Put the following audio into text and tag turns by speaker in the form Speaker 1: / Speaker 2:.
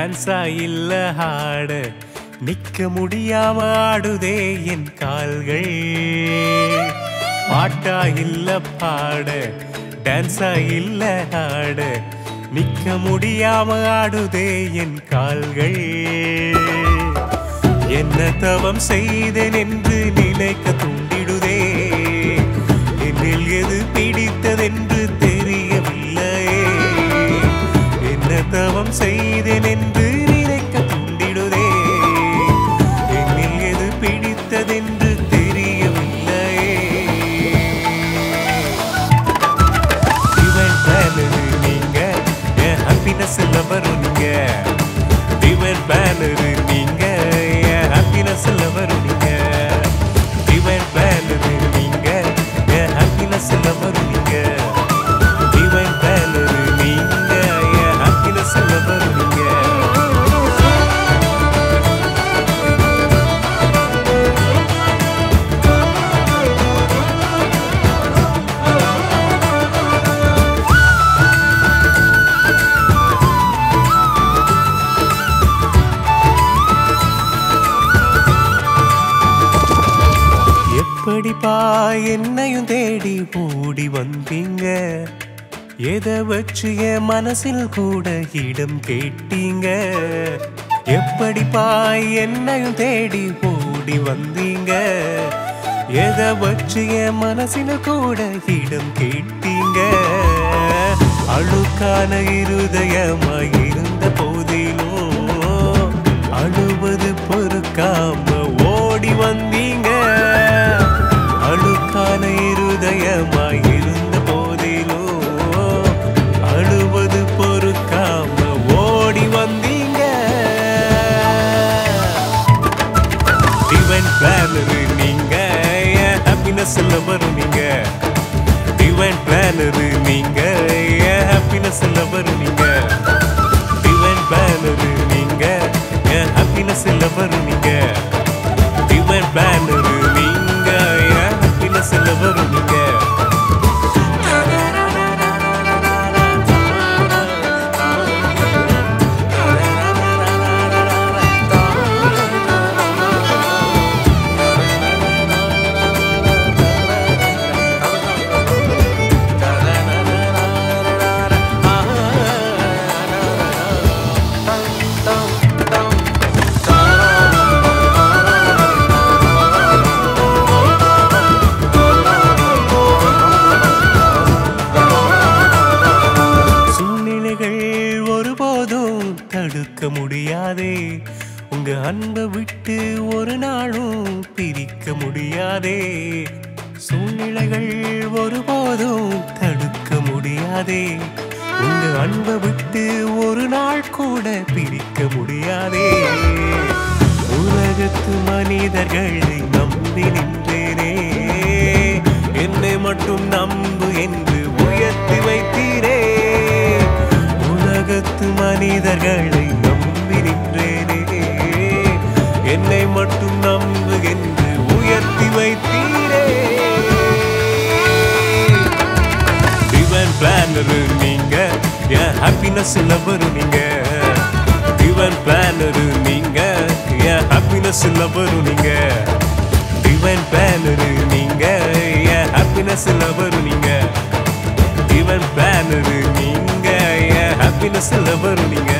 Speaker 1: டான்ஸா இல்ல ஆட நிக்க முடியாம ஆடுதே என் கால்கள் பாட்டா இல்ல பாட டான்ஸா இல்ல ஆட நிக்க முடியாம ஆடுதே என் கால்கள் என்ன தவம் செய்தேன் என்று நினைக்க தூண்டிடுதே என்னில் எது பிடித்ததென்று தெரியவில்லையே என்ன தவம் செய்தேன் என்று நினைக்க தூண்டிடுதே என்னில் எது பிடித்ததென்று தெரியவில்லையே டிவைன் பேனரு நீங்க என் ஹாப்பினஸ் வரும் நீங்க டிவைன் பேனரு நீங்க என் ஹாப்பினஸ் வரும் நீங்க டிவைன் பேனரு நீங்க என் ஹாப்பினஸ் வரும் நீங்க டிவைன் பேனரு நீங்க என் ஹாப்பினஸ் வரும் நீங்க எப்படிப்பா என்னையும் தேடி ஓடி வந்தீங்க எதை வச்சு என் மனசில் கூட இடம் கேட்டீங்க எப்படிப்பா என்னையும் தேடி ஓடி வந்தீங்க எதை வச்சு என் மனசில் கூட இடம் கேட்டீங்க அழுக்கான இருதயமாய் இருந்த போதிலும் அழுவது பொறுக்காம ஓடி வந்தீங்க அழுக்கான இருதயமாய் இருந்த போதிலும் அழுவது பொறுக்காம ஓடி வந்தீங்க டிவைன் பிளானரு நீங்க ஹாப்பினஸ் வரும் நீங்க டிவைன் பிளானரு நீங்க ஹாப்பினஸ் வரும் நீங்க டிவைன் பிளானரு நீங்க ஹாப்பினஸ் வரும் நீங்க டிவைன் பிளானரு நீங்க ஹாப்பினஸ் வரும் நீங்க சூழ்நிலைகள் ஒருபோதும் தடுக்க முடியாதே உங்க அன்பை விட்டு ஒரு நாளும் பிரிக்க முடியாதே சூழ்நிலைகள் ஒருபோதும் தடுக்க முடியாதே உங்க அன்பை விட்டு ஒரு நாள் கூட பிரிக்க முடியாதே உலகத்து மனிதர்களை நம்பி நின்றேனே என்னை மட்டும் நம்பு என்று உயர்த்தி வைத்தீரே உலகத்து மனிதர்களை நம்பி நின்றேனே என்னை மட்டும் நம்பு என்று உயர்த்தி வைத்தீரே டிவன் பிளானரு நீங்க என் ஹாப்பினஸ் வரும் நீங்க டிவன் பிளானரு நீங்க என் ஹாப்பினஸ் வரும் நீங்க டிவன் பிளானரு நீங்க என் ஹாப்பினஸ் வரும் நீங்க டிவன் பிளானரு நீங்க என் ஹாப்பினஸ் வரும் நீங்க